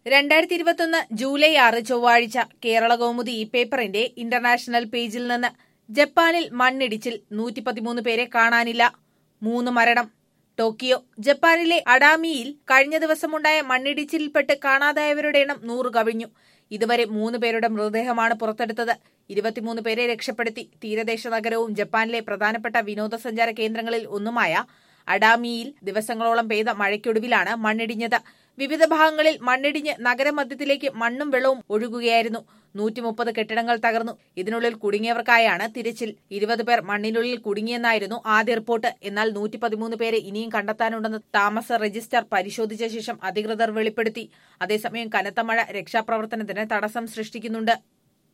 രണ്ടായിരത്തി ഇരുപത്തൊന്ന് ജൂലൈ ആറ് ചൊവ്വാഴ്ച കേരള കൗമുദി ഈ പേപ്പറിന്റെ ഇന്റർനാഷണൽ പേജിൽ നിന്ന് ജപ്പാനിൽ മണ്ണിടിച്ചിൽ നൂറ്റി പതിമൂന്ന് പേരെ കാണാനില്ല മൂന്ന് മരണം ടോക്കിയോ ജപ്പാനിലെ അഡാമിയിൽ കഴിഞ്ഞ ദിവസമുണ്ടായ മണ്ണിടിച്ചിലിൽപ്പെട്ട് കാണാതായവരുടെ എണ്ണം നൂറ് കവിഞ്ഞു ഇതുവരെ മൂന്ന് പേരുടെ മൃതദേഹമാണ് പുറത്തെടുത്തത് ഇരുപത്തിമൂന്ന് പേരെ രക്ഷപ്പെടുത്തി തീരദേശ നഗരവും ജപ്പാനിലെ പ്രധാനപ്പെട്ട വിനോദസഞ്ചാര കേന്ദ്രങ്ങളിൽ ഒന്നുമായ അഡാമിയിൽ ദിവസങ്ങളോളം പെയ്ത മഴയ്ക്കൊടുവിലാണ് മണ്ണിടിഞ്ഞത് വിവിധ ഭാഗങ്ങളിൽ മണ്ണിടിഞ്ഞ് നഗരമധ്യത്തിലേക്ക് മണ്ണും വെള്ളവും ഒഴുകുകയായിരുന്നു നൂറ്റി മുപ്പത് കെട്ടിടങ്ങൾ തകർന്നു ഇതിനുള്ളിൽ കുടുങ്ങിയവർക്കായാണ് തിരച്ചിൽ ഇരുപത് പേർ മണ്ണിനുള്ളിൽ കുടുങ്ങിയെന്നായിരുന്നു ആദ്യ റിപ്പോർട്ട് എന്നാൽ നൂറ്റി പതിമൂന്ന് പേരെ ഇനിയും കണ്ടെത്താനുണ്ടെന്ന് താമസ രജിസ്റ്റർ പരിശോധിച്ച ശേഷം അധികൃതർ വെളിപ്പെടുത്തി അതേസമയം കനത്ത മഴ രക്ഷാപ്രവർത്തനത്തിന് തടസ്സം സൃഷ്ടിക്കുന്നുണ്ട്